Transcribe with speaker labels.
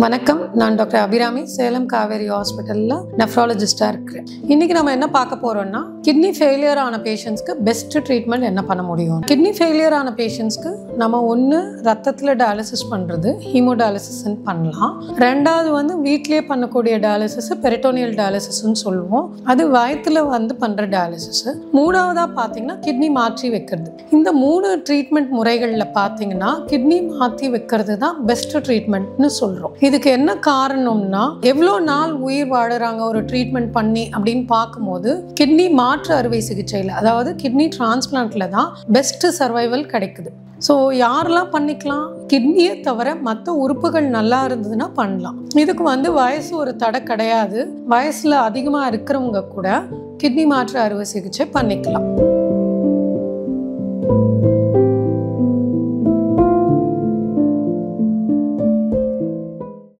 Speaker 1: வணக்கம் நான் டாக்டர் அபிராமி சேலம் காவேரி ஹாஸ்பிட்டலில் நெஃப்ராலஜிஸ்டாக இருக்கிறேன் இன்னைக்கு நம்ம என்ன பார்க்க போறோம்னா கிட்னி ஃபெயிலியர் ஆன பேஷண்ட்ஸ்க்கு பெஸ்ட் ட்ரீட்மெண்ட் என்ன பண்ண முடியும் கிட்னி ஃபெயிலியர் ஆன பேஷண்ட்ஸ்க்கு நம்ம ஒன்று ரத்தத்தில் டயாலிசிஸ் பண்ணுறது ஹீமோடயாலிசிஸ் பண்ணலாம் ரெண்டாவது வந்து வீட்லேயே பண்ணக்கூடிய டயாலிசிஸ் பெரிட்டோனியல் டயாலிசிஸ்ன்னு சொல்லுவோம் அது வயத்தில் வந்து பண்ணுற டயாலிசிஸ் மூணாவதாக பார்த்தீங்கன்னா கிட்னி மாற்றி வைக்கிறது இந்த மூணு ட்ரீட்மெண்ட் முறைகளில் பார்த்தீங்கன்னா கிட்னி மாற்றி வைக்கிறது தான் பெஸ்ட் ட்ரீட்மெண்ட்னு சொல்கிறோம் இதுக்கு என்ன காரணம்னா எவ்வளோ நாள் உயிர் வாழுறாங்க ஒரு ட்ரீட்மெண்ட் பண்ணி அப்படின்னு பார்க்கும்போது கிட்னி மாற்று அறுவை சிகிச்சையில் அதாவது கிட்னி டிரான்ஸ்பிளான்ட்ல தான் பெஸ்ட் சர்வைவல் கிடைக்குது ஸோ யாரெல்லாம் பண்ணிக்கலாம் கிட்னியை தவிர மற்ற உறுப்புகள் நல்லா இருந்ததுன்னா பண்ணலாம் இதுக்கு வந்து வயசு ஒரு தடை கிடையாது வயசில் அதிகமாக இருக்கிறவங்க கூட கிட்னி மாற்று அறுவை சிகிச்சை பண்ணிக்கலாம்